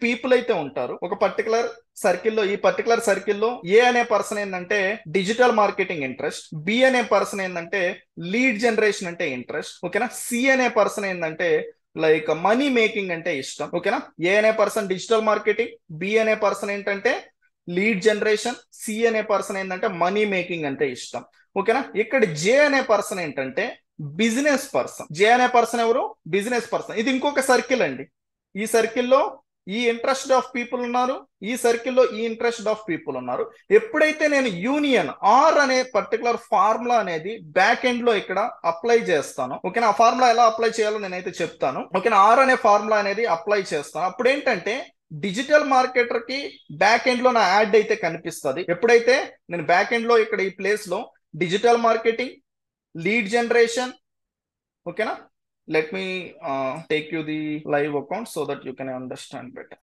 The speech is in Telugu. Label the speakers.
Speaker 1: పీపుల్ అయితే ఉంటారు ఒక పర్టికులర్ సర్కిల్లో ఈ పర్టికులర్ సర్కిల్లో ఏ అనే పర్సన్ ఏంటంటే డిజిటల్ మార్కెటింగ్ ఇంట్రెస్ట్ బి అనే పర్సన్ ఏంటంటే లీడ్ జనరేషన్ అంటే ఇంట్రెస్ట్ ఓకేనా సి అనే పర్సన్ ఏంటంటే లైక్ మనీ మేకింగ్ అంటే ఇష్టం ఓకేనా ఏ అనే పర్సన్ డిజిటల్ మార్కెటింగ్ బి అనే పర్సన్ ఏంటంటే లీడ్ జనరేషన్ సి అనే పర్సన్ ఏంటంటే మనీ మేకింగ్ అంటే ఇష్టం ఓకేనా ఇక్కడ జే అనే పర్సన్ ఏంటంటే బిజినెస్ పర్సన్ జే అనే పర్సన్ ఎవరు బిజినెస్ పర్సన్ ఇది ఇంకొక సర్కిల్ అండి ఈ సర్కిల్లో ఈ ఇంట్రెస్ట్ ఆఫ్ పీపుల్ ఉన్నారు ఈ సర్కిల్లో ఈ ఇంట్రెస్ట్ ఆఫ్ పీపుల్ ఉన్నారు ఎప్పుడైతే నేను యూనియన్ ఆర్ అనే పర్టికులర్ ఫార్ములా అనేది బ్యాక్ ఎండ్ లో ఇక్కడ అప్లై చేస్తాను ఓకేనా ఆ ఫార్ములా ఎలా అప్లై చేయాలో నేనైతే చెప్తాను ఓకేనా ఆర్ అనే ఫార్ములా అనేది అప్లై చేస్తాను అప్పుడు ఏంటంటే డిజిటల్ మార్కెటర్ కి బ్యాక్ ఎండ్ లో నా యాడ్ అయితే కనిపిస్తుంది ఎప్పుడైతే నేను బ్యాక్ ఎండ్ లో ఇక్కడ ఈ ప్లేస్ లో డిజిటల్ మార్కెటింగ్ లీడ్ జనరేషన్ ఓకేనా let me uh, take you the live account so that you can understand better